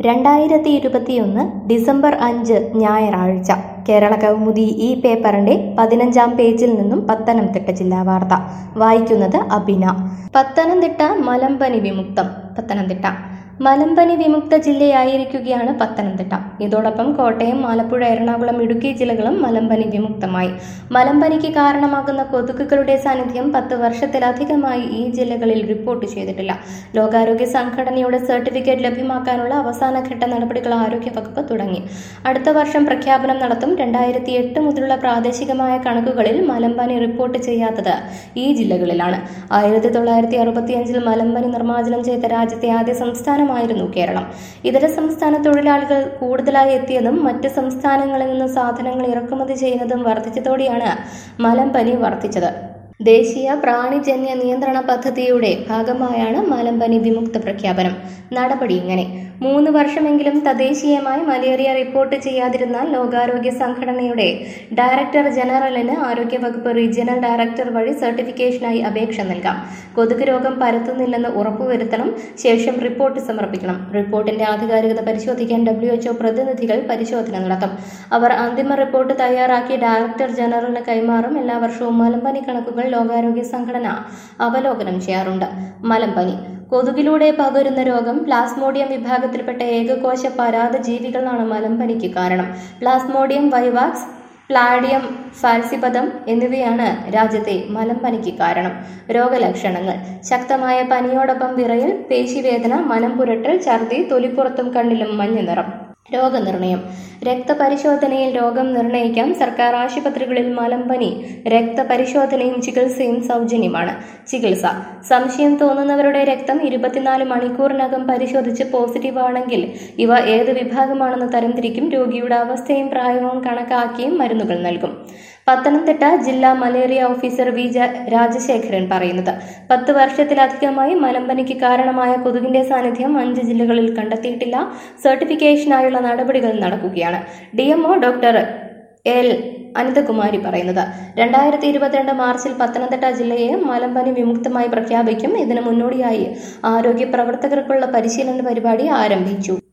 രണ്ടായിരത്തി ഇരുപത്തിയൊന്ന് ഡിസംബർ അഞ്ച് ഞായറാഴ്ച കേരള കൗമുദി ഈ പേപ്പറിന്റെ പതിനഞ്ചാം പേജിൽ നിന്നും പത്തനംതിട്ട ജില്ലാ വാർത്ത വായിക്കുന്നത് അബിന പത്തനംതിട്ട മലമ്പനി വിമുക്തം പത്തനംതിട്ട മലമ്പനി വിമുക്ത ജില്ലയായിരിക്കുകയാണ് പത്തനംതിട്ട ഇതോടൊപ്പം കോട്ടയം ആലപ്പുഴ എറണാകുളം ഇടുക്കി ജില്ലകളും മലമ്പനി വിമുക്തമായി മലമ്പനിക്ക് കാരണമാകുന്ന കൊതുകുകളുടെ സാന്നിധ്യം പത്ത് വർഷത്തിലധികമായി ഈ ജില്ലകളിൽ റിപ്പോർട്ട് ചെയ്തിട്ടില്ല ലോകാരോഗ്യ സംഘടനയുടെ സർട്ടിഫിക്കറ്റ് ലഭ്യമാക്കാനുള്ള അവസാനഘട്ട നടപടികൾ ആരോഗ്യവകുപ്പ് തുടങ്ങി അടുത്ത വർഷം പ്രഖ്യാപനം നടത്തും രണ്ടായിരത്തി എട്ട് മുതലുള്ള പ്രാദേശികമായ കണക്കുകളിൽ മലമ്പനി റിപ്പോർട്ട് ചെയ്യാത്തത് ഈ ജില്ലകളിലാണ് ആയിരത്തി തൊള്ളായിരത്തി അറുപത്തിയഞ്ചിൽ മലമ്പനി നിർമ്മാർജ്ജനം ചെയ്ത രാജ്യത്തെ ആദ്യ സംസ്ഥാനമായിരുന്നു കേരളം ഇതര സംസ്ഥാന തൊഴിലാളികൾ കൂടുതലായി എത്തിയതും മറ്റ് സംസ്ഥാനങ്ങളിൽ നിന്ന് സാധനങ്ങൾ ഇറക്കുമതി ചെയ്യുന്നതും വർദ്ധിച്ചതോടെയാണ് മലമ്പനി വർദ്ധിച്ചത് ദേശീയ പ്രാണിജന്യ നിയന്ത്രണ പദ്ധതിയുടെ ഭാഗമായാണ് മലമ്പനി വിമുക്ത പ്രഖ്യാപനം നടപടി ഇങ്ങനെ മൂന്ന് വർഷമെങ്കിലും തദ്ദേശീയമായി മലേറിയ റിപ്പോർട്ട് ചെയ്യാതിരുന്നാൽ ലോകാരോഗ്യ സംഘടനയുടെ ഡയറക്ടർ ജനറലിന് ആരോഗ്യവകുപ്പ് റീജിയണൽ ഡയറക്ടർ വഴി സർട്ടിഫിക്കേഷനായി അപേക്ഷ നൽകാം കൊതുക് രോഗം പരത്തുന്നില്ലെന്ന് ഉറപ്പുവരുത്തണം ശേഷം റിപ്പോർട്ട് സമർപ്പിക്കണം റിപ്പോർട്ടിന്റെ ആധികാരികത പരിശോധിക്കാൻ ഡബ്ല്യു എച്ച്ഒ പ്രതിനിധികൾ പരിശോധന നടത്തും അവർ അന്തിമ റിപ്പോർട്ട് തയ്യാറാക്കി ഡയറക്ടർ ജനറലിന് കൈമാറും എല്ലാ വർഷവും മലമ്പനി കണക്കുകൾ ലോകാരോഗ്യ സംഘടന അവലോകനം ചെയ്യാറുണ്ട് മലമ്പനി കൊതുകിലൂടെ പകരുന്ന രോഗം പ്ലാസ്മോഡിയം വിഭാഗത്തിൽപ്പെട്ട ഏകകോശ പരാത ജീവികളാണ് മലമ്പനിക്ക് കാരണം പ്ലാസ്മോഡിയം വൈവാക്സ് പ്ലാഡിയം ഫാൽസിപദം എന്നിവയാണ് രാജ്യത്തെ മലമ്പനിക്ക് കാരണം രോഗലക്ഷണങ്ങൾ ശക്തമായ പനിയോടൊപ്പം വിറയൽ പേശിവേദന മനം പുരട്ടൽ ഛർദി തൊലിപ്പുറത്തും കണ്ണിലും മഞ്ഞ നിറം രോഗനിർണയം രക്തപരിശോധനയിൽ രോഗം നിർണയിക്കാം സർക്കാർ ആശുപത്രികളിൽ മലമ്പനി രക്തപരിശോധനയും ചികിത്സയും സൗജന്യമാണ് ചികിത്സ സംശയം തോന്നുന്നവരുടെ രക്തം ഇരുപത്തിനാല് മണിക്കൂറിനകം പരിശോധിച്ച് പോസിറ്റീവ് ആണെങ്കിൽ ഇവ ഏത് വിഭാഗമാണെന്ന് തരംതിരിക്കും രോഗിയുടെ അവസ്ഥയും പ്രായവും കണക്കാക്കിയും മരുന്നുകൾ നൽകും പത്തനംതിട്ട ജില്ലാ മലേറിയ ഓഫീസർ വി രാജശേഖരൻ പറയുന്നത് പത്ത് വർഷത്തിലധികമായി മലമ്പനിക്ക് കാരണമായ കൊതുകിന്റെ സാന്നിധ്യം അഞ്ച് ജില്ലകളിൽ കണ്ടെത്തിയിട്ടില്ല സർട്ടിഫിക്കേഷനായുള്ള നടപടികൾ നടക്കുകയാണ് ഡി ഡോക്ടർ എൽ അനിതകുമാരി പറയുന്നത് രണ്ടായിരത്തി ഇരുപത്തിരണ്ട് മാർച്ചിൽ പത്തനംതിട്ട ജില്ലയെ മലമ്പനി വിമുക്തമായി പ്രഖ്യാപിക്കും ഇതിനു മുന്നോടിയായി ആരോഗ്യ പ്രവർത്തകർക്കുള്ള പരിശീലന പരിപാടി ആരംഭിച്ചു